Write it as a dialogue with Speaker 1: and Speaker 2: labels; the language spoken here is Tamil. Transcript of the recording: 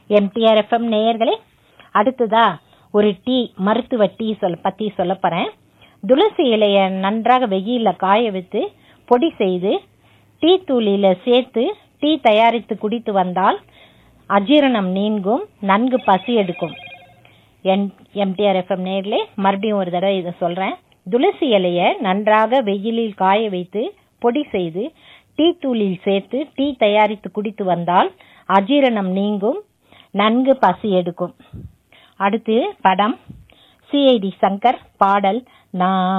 Speaker 1: எம்டிஆர் எஃப்எம் நேயர்களே அடுத்ததா ஒரு டீ மருத்துவ டீ சொல்ல பத்தி சொல்ல போறேன் துளசி இலைய நன்றாக வெயில்ல காய வைத்து பொடி செய்து டீ தூளில சேர்த்து டீ தயாரித்து குடித்து வந்தால் அஜீரணம் நீங்கும் நன்கு பசி எடுக்கும் என் எம்டிஆர் எஃப்எம் நேர்களே மறுபடியும் ஒரு தடவை இதை சொல்றேன் துளசி இலைய நன்றாக வெயிலில் காய வைத்து பொடி செய்து டீ தூளில் சேர்த்து டீ தயாரித்து குடித்து வந்தால் அஜீரணம் நீங்கும் நன்கு பசி எடுக்கும் அடுத்து படம் சிஐடி சங்கர் பாடல் நான்